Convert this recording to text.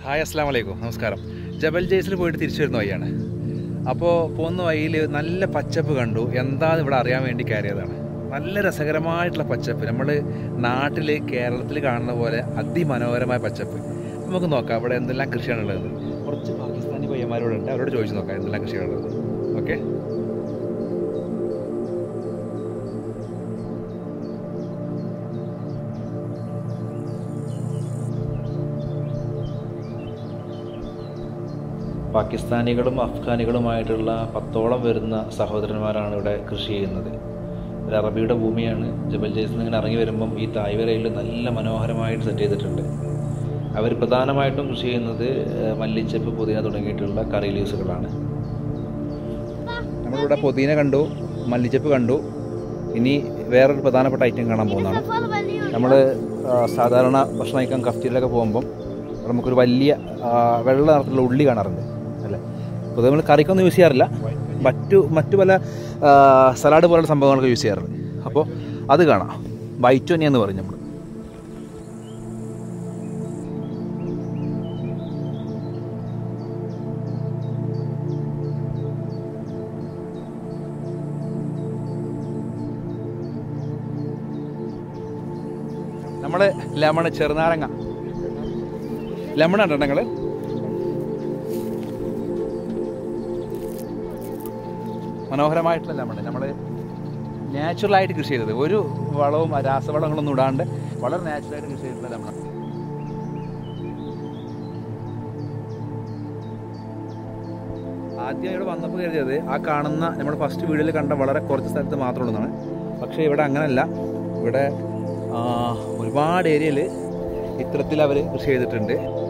hi അസ്സാം വലൈക്കും നമസ്കാരം ജബൽ ജയ്സിൽ പോയിട്ട് തിരിച്ചു വരുന്ന വഴിയാണ് അപ്പോൾ പോകുന്ന വഴിയിൽ നല്ല പച്ചപ്പ് കണ്ടു എന്താന്ന് ഇവിടെ അറിയാൻ വേണ്ടി കയറിയതാണ് നല്ല രസകരമായിട്ടുള്ള പച്ചപ്പ് നമ്മൾ നാട്ടിൽ കേരളത്തിൽ കാണുന്ന പോലെ അതിമനോഹരമായ പച്ചപ്പ് നമുക്ക് നോക്കാം ഇവിടെ എന്തെല്ലാം കൃഷിയാണുള്ളത് കുറച്ച് പാകിസ്ഥാനി പയ്യന്മാരോടുണ്ട് അവരോട് ചോദിച്ചു നോക്കാം എന്തെല്ലാം കൃഷിയാണുള്ളത് ഓക്കെ പാകിസ്ഥാനികളും അഫ്ഗാനികളുമായിട്ടുള്ള പത്തോളം വരുന്ന സഹോദരന്മാരാണ് ഇവിടെ കൃഷി ചെയ്യുന്നത് ഒരു അറബിയുടെ ഭൂമിയാണ് ജബൽ ജയ്സിൽ നിന്ന് ഇങ്ങനെ ഇറങ്ങി വരുമ്പം ഈ തായ്വരയിൽ നല്ല മനോഹരമായിട്ട് സെറ്റ് ചെയ്തിട്ടുണ്ട് അവർ പ്രധാനമായിട്ടും കൃഷി ചെയ്യുന്നത് ഏഹ്, മല്ലിച്ചപ്പ് പുതിന തുടങ്ങിയിട്ടുള്ള കറി ലീവ്സുകളാണ് നമ്മളിവിടെ പുതിന കണ്ടു മല്ലിച്ചപ്പ് കണ്ടു ഇനി വേറൊരു പ്രധാനപ്പെട്ട ഐറ്റം കാണാൻ പോകുന്നതാണ് നമ്മൾ സാധാരണ ഭക്ഷണം കഴിക്കാൻ കഫ്റ്റീരിലൊക്കെ പോകുമ്പം അവിടെ നമുക്കൊരു വലിയ ആ, വെള്ള നിറത്തിലുള്ള ഉള്ളി കാണാറുണ്ട് അല്ലേ അപ്പോൾ നമ്മൾ കറിക്കൊന്നും യൂസ് ചെയ്യാറില്ല മറ്റു മറ്റു പല ആ, സലാഡ് പോലുള്ള സംഭവങ്ങളൊക്കെ യൂസ് ചെയ്യാറുണ്ട് അപ്പോൾ അത് കാണാം വൈറ്റോനി എന്ന് പറയും നമ്മൾ നമ്മൾ ലെമൺ ചെറുനാരങ്ങ ലെമൺ ഉണ്ടോ നിങ്ങൾ മനോഹരമായിട്ടുള്ള ലെമൺ നമ്മൾ നാച്ചുറലായിട്ട് കൃഷി ചെയ്തത് ഒരു വളവും രാസവളങ്ങളൊന്നും ഇടാണ്ട് വളരെ നാച്ചുറലായിട്ട് കൃഷി ചെയ്തിട്ടുള്ള ലെമൺ ആദ്യം ഇവിടെ വന്നപ്പോൾ കരുതിയത് ആ കാണുന്ന നമ്മൾ ഫസ്റ്റ് വീഡിയോയിൽ കണ്ട വളരെ കുറച്ച് സ്ഥലത്ത് മാത്രമുള്ളതാണ് പക്ഷേ ഇവിടെ അങ്ങനല്ല ഇവിടെ ആ, ഒരുപാട് ഏരിയയിൽ ഇത്തരത്തിൽ അവർ കൃഷി ചെയ്തിട്ടുണ്ട്